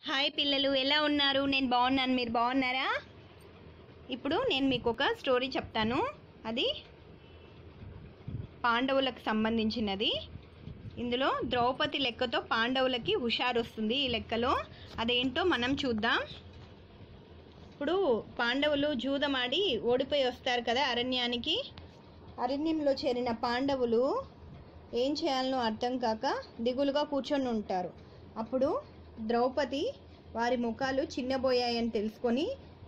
hi పిల్లలు ఎలా ఉన్నారు నేను బాగున్నాను మీరు బాగున్నారా ఇప్పుడు నేను మీకు ఒక స్టోరీ చెప్తాను అది పాండవులకు సంబంధించినది ఇందులో ద్రౌపది లెక్కతో పాండవులకి హుషారు వస్తుంది ఈ లెక్కలో అదేంటో మనం చూద్దాం ఇప్పుడు పాండవులు జూదమాడి ఓడిపోయి వస్తారు కదా అరణ్యానికి అరణ్యంలో చేరిన పాండవులు ఏం చేయాలనో అర్థం కాక దిగులుగా కూర్చొని ఉంటారు అప్పుడు ద్రౌపది వారి ముఖాలు చిన్నబోయాయని తెలుసుకొని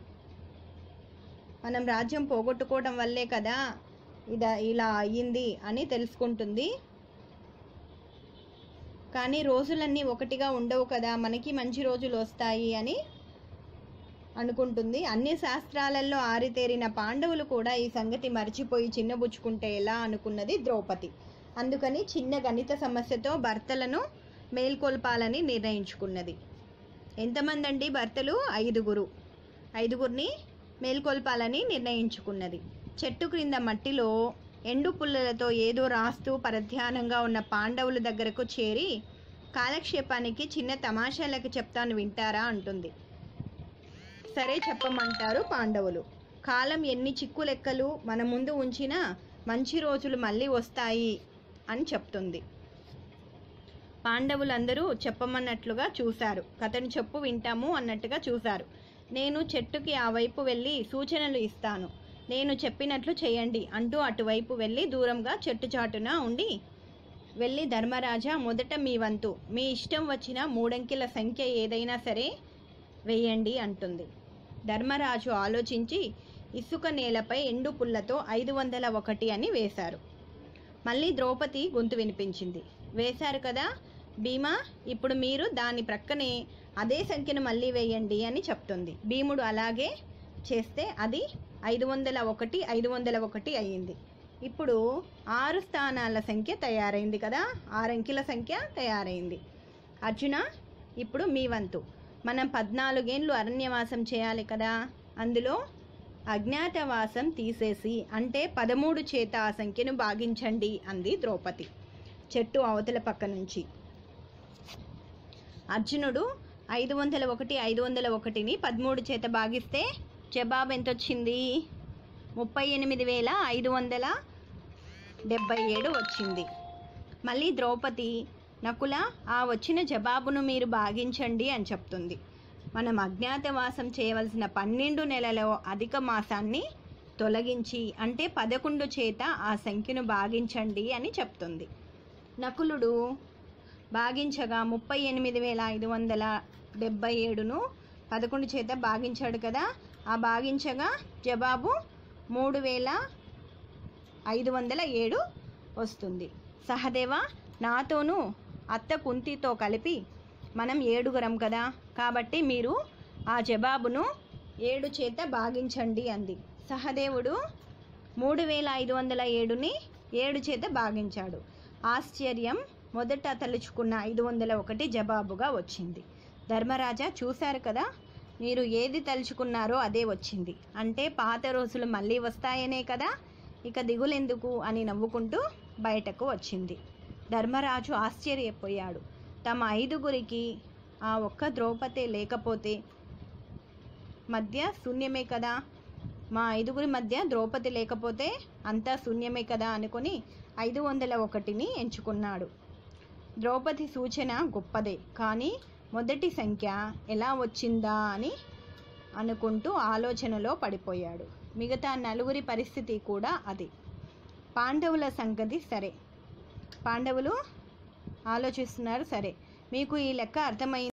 మనం రాజ్యం పోగొట్టుకోవడం వల్లే కదా ఇదా ఇలా అయ్యింది అని తెలుసుకుంటుంది కానీ రోజులన్నీ ఒకటిగా ఉండవు కదా మనకి మంచి రోజులు వస్తాయి అని అనుకుంటుంది అన్ని శాస్త్రాలలో ఆరితేరిన పాండవులు కూడా ఈ సంగతి మర్చిపోయి చిన్నబుచ్చుకుంటే ఎలా అనుకున్నది ద్రౌపది అందుకని చిన్న గణిత సమస్యతో భర్తలను మేల్కొల్పాలని నిర్ణయించుకున్నది ఎంతమంది అండి భర్తలు ఐదుగురు ఐదుగురిని మేల్కొల్పాలని నిర్ణయించుకున్నది చెట్టు క్రింద మట్టిలో ఎండు పుల్లలతో ఏదో రాస్తూ పరధ్యానంగా ఉన్న పాండవుల దగ్గరకు చేరి కాలక్షేపానికి చిన్న తమాషాలకి చెప్తాను వింటారా అంటుంది సరే చెప్పమంటారు పాండవులు కాలం ఎన్ని చిక్కు లెక్కలు మన ముందు ఉంచినా మంచి రోజులు మళ్ళీ వస్తాయి అని చెప్తుంది పాండవులందరూ చెప్పమన్నట్లుగా చూశారు కథను చెప్పు వింటాము అన్నట్టుగా చూశారు నేను చెట్టుకి ఆ వైపు వెళ్ళి సూచనలు ఇస్తాను నేను చెప్పినట్లు చేయండి అంటూ అటువైపు వెళ్ళి దూరంగా చెట్టు చాటున ఉండి వెళ్ళి ధర్మరాజా మొదట మీ వంతు మీ ఇష్టం వచ్చిన మూడంకెల సంఖ్య ఏదైనా సరే వేయండి అంటుంది ధర్మరాజు ఆలోచించి ఇసుక నేలపై ఎండు పుల్లతో ఐదు వందల ఒకటి అని వేశారు మళ్ళీ ద్రౌపది గొంతు వినిపించింది వేశారు కదా భీమా ఇప్పుడు మీరు దాని ప్రక్కనే అదే సంఖ్యను మళ్ళీ వేయండి అని చెప్తుంది భీముడు అలాగే చేస్తే అది ఐదు వందల ఒకటి ఐదు వందల ఒకటి అయ్యింది ఇప్పుడు ఆరు స్థానాల సంఖ్య తయారైంది కదా ఆరంకెల సంఖ్య తయారైంది అర్జున ఇప్పుడు మీ వంతు మనం పద్నాలుగేండ్లు అరణ్యవాసం చేయాలి కదా అందులో అజ్ఞాతవాసం తీసేసి అంటే పదమూడు చేత ఆ సంఖ్యను భాగించండి అంది ద్రౌపది చెట్టు అవతల పక్క నుంచి అర్జునుడు ఐదు వందల ఒకటి ఐదు వందల ఒకటిని పదమూడు చేత భాగిస్తే జవాబు ఎంత వచ్చింది ముప్పై ఎనిమిది వేల ఐదు వందల డెబ్బై ఏడు వచ్చింది మళ్ళీ ద్రౌపది నకుల ఆ వచ్చిన జవాబును మీరు భాగించండి అని చెప్తుంది మనం అజ్ఞాతవాసం చేయవలసిన పన్నెండు నెలలో అధిక మాసాన్ని తొలగించి అంటే పదకొండు చేత ఆ సంఖ్యను భాగించండి అని చెప్తుంది నకులుడు భాగించగా ముప్పై ఎనిమిది వేల ఐదు వందల డెబ్బై ఏడును పదకొండు చేత భాగించాడు కదా ఆ భాగించగా జవాబు మూడు వేల ఐదు వందల ఏడు వస్తుంది సహదేవ నాతోనూ అత్త కుంతితో కలిపి మనం ఏడుగురం కదా కాబట్టి మీరు ఆ జవాబును ఏడు చేత భాగించండి అంది సహదేవుడు మూడు వేల ఐదు వందల ఏడుని ఏడు చేత భాగించాడు ఆశ్చర్యం మొదట తలుచుకున్న ఐదు వందల ఒకటి జవాబుగా వచ్చింది ధర్మరాజా చూశారు కదా మీరు ఏది తలుచుకున్నారో అదే వచ్చింది అంటే పాత రోజులు మళ్ళీ వస్తాయనే కదా ఇక దిగులెందుకు అని నవ్వుకుంటూ బయటకు వచ్చింది ధర్మరాజు ఆశ్చర్యపోయాడు తమ ఐదుగురికి ఆ ఒక్క ద్రౌపదే లేకపోతే మధ్య శూన్యమే కదా మా ఐదుగురి మధ్య ద్రౌపది లేకపోతే అంతా శూన్యమే కదా అనుకుని ఐదు వందల ఒకటిని ఎంచుకున్నాడు ద్రౌపది సూచన గొప్పదే కానీ మొదటి సంఖ్య ఎలా వచ్చిందా అని అనుకుంటూ ఆలోచనలో పడిపోయాడు మిగతా నలుగురి పరిస్థితి కూడా అది పాండవుల సంగతి సరే పాండవులు ఆలోచిస్తున్నారు సరే మీకు ఈ లెక్క అర్థమైంది